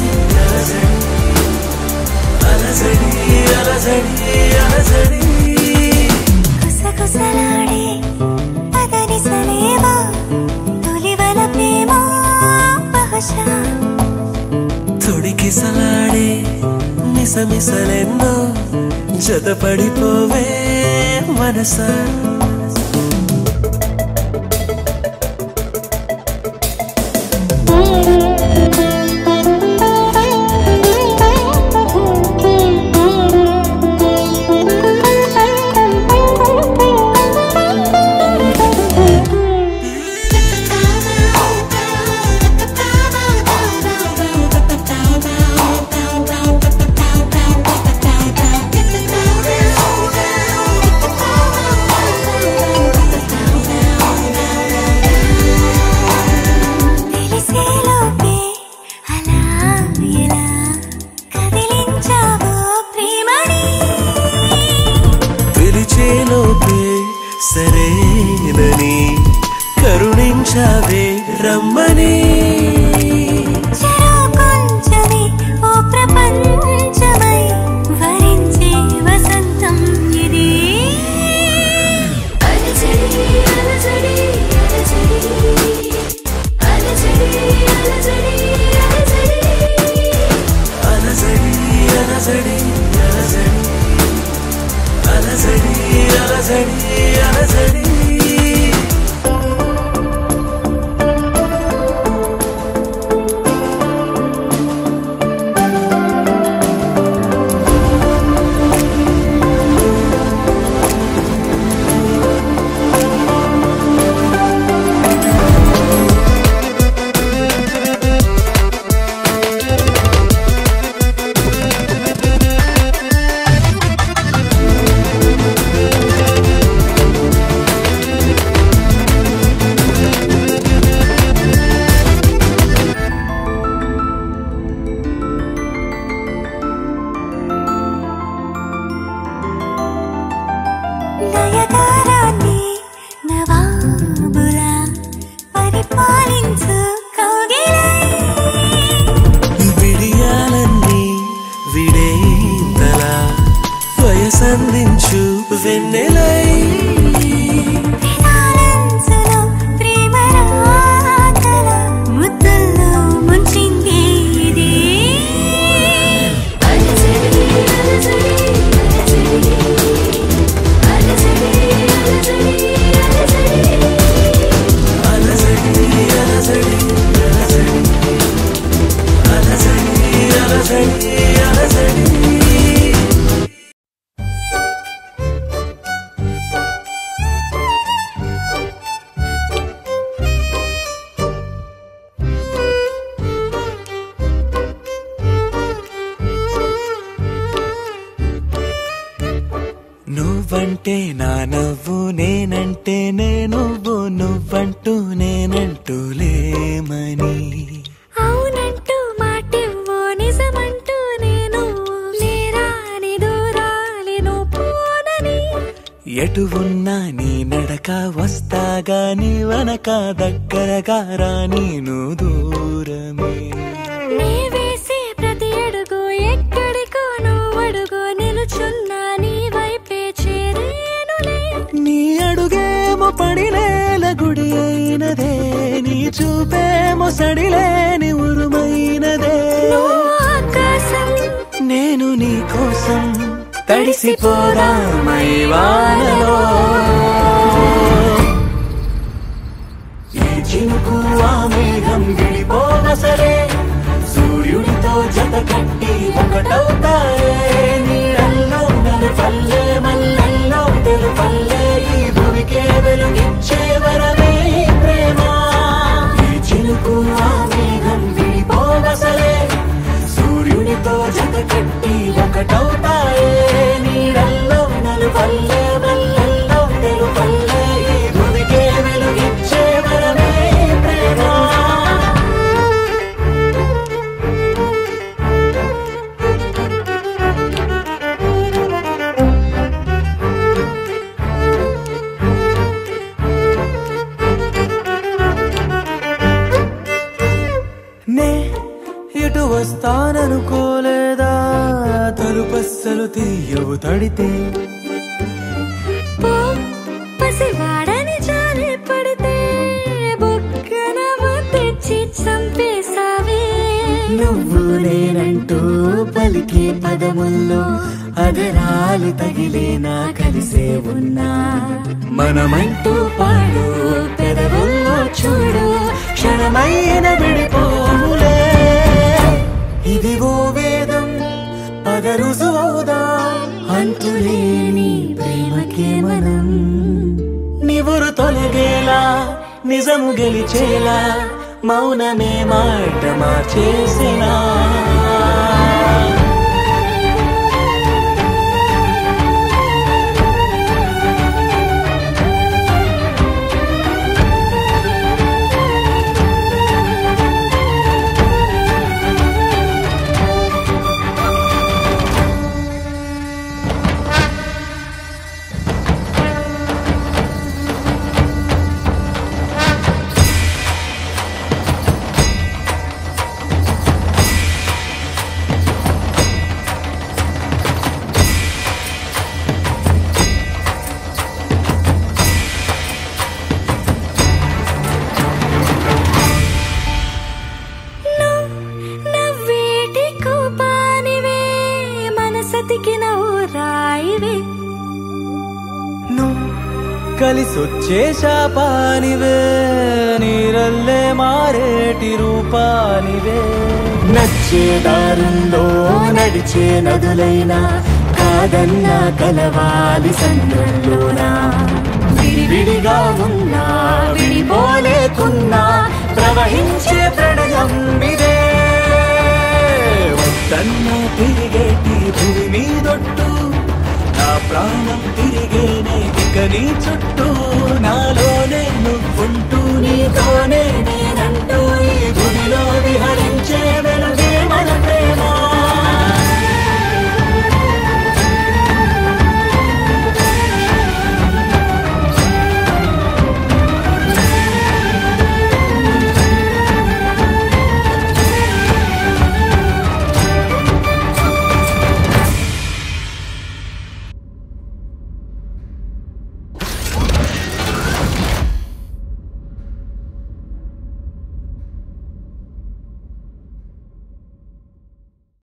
అలజడి అలజడి అలజడి అలజడి కుసకుసలాడే పదనిసలేవా తొలివల ప్రేమ బహుశా తొడికిసలాడే మిసమిసలెన్నో జతపడిపోవే మనసా తెలిసేలోపే అలా ఎలా కదిలించావో ప్రేమని పిలిచేలోపే సరేనని కరుణించావే రమ్మని చెరో కొంచెమే ఓ ప్రపంచమై వరించే వసంతం ఇది అలజడి అలజడి అలజడి అలజడి అలజడి అలజడి అలజడి అలజడి అలజడి అలజడి అలజడి ఆనందించు వెన్నెలై ఫినాలెన్స్లో ప్రేమ రాతల ముద్దల్లో ముంచింది ఇది అలజడి అలజడి అలజడి అలజడి అలజడి అలజడి అలజడి అలజడి అలజడి అలజడి నువ్వంటే నా నవ్వు నేనంటే నేనువ్వు నువ్వంటూ నేనంటూ లేమని అవునంటూ మాటివ్వు నిజమంటూ నేను లేరాని దూరాలిను పోనని ఎటు ఉన్నా నీ నడక వస్తాగా నీ వనక దగ్గరగా రాని నువ్వు దూరమే నీ వేసే ప్రతి అడుగు ఎక్కడికో నువ్వు అడుగు నిలుచున్నా నీ వైపే చేరేనులే నీ అడుగేమో పడినేల గుడి అయినదే నీ చూపేమో సడిలేని ఉరుమైనదే నువ్వు ఆకాశం నేను నీ కోసం తడిసిపోదామై వానలో ఈ చినుకు ఆ మేఘం విడిపోవ సరే సూర్యుడితో జత కట్టి ఒకటవుతాయే నీడల్లో నలుపల్లే మల్లెల్లో తెలుపల్లే ఈ భూమికే వెలుగిచ్చే వరమే ఈ ప్రేమ ఈ చినుకు ఆ మేఘం విడిపోవ సరే సూర్యునితో జత కట్టి ఒకటవుతాయే నీడల్లో నలుపల్లే మల్లెల్లో తెలుపల్లే ఈ భూమికే వెలుగిచ్చే వరమే ఈ ప్రేమ నే ఇటు వస్తాననుకోలేదా తలుపస్సలు తీయవు తడితే పో పసివాడని జాలి పడితే బొక్కన తెచ్చి చంపేశావే నువ్వు నేనంటూ పలికే పదముల్లో అదరాలు తగిలేనా కలిసే ఉన్నా మనమంటూ పాడు పెదవుల్లో చూడు క్షణమైన విడిపోములే ఇదిగో వేదం పద రుజువవుదా అంతులేని ప్రేమకే మనం నివురు తొలగేలా నిజము గెలిచేలా మౌనమే మాట మార్చేసినా నవ్వేటి కోపానివే మనసతికి నవ్వు రాయివే నువ్వు కలిసొచ్చే శాపానివే నీరల్లే మారేటి రూపానివే నచ్చే దారుల్లో నడిచే నదులైనా కాదన్నా కలవాలి సంద్రంలోనా విడివిడిగా ఉన్నా విడిపోలేకున్నా ప్రవహించే ప్రణయం ఇదే వద్దన్నా తిరిగేటి భూమి మీదొట్టు నా ప్రాణం తిరిగేనే ఇక నీ చుట్టూ నాలో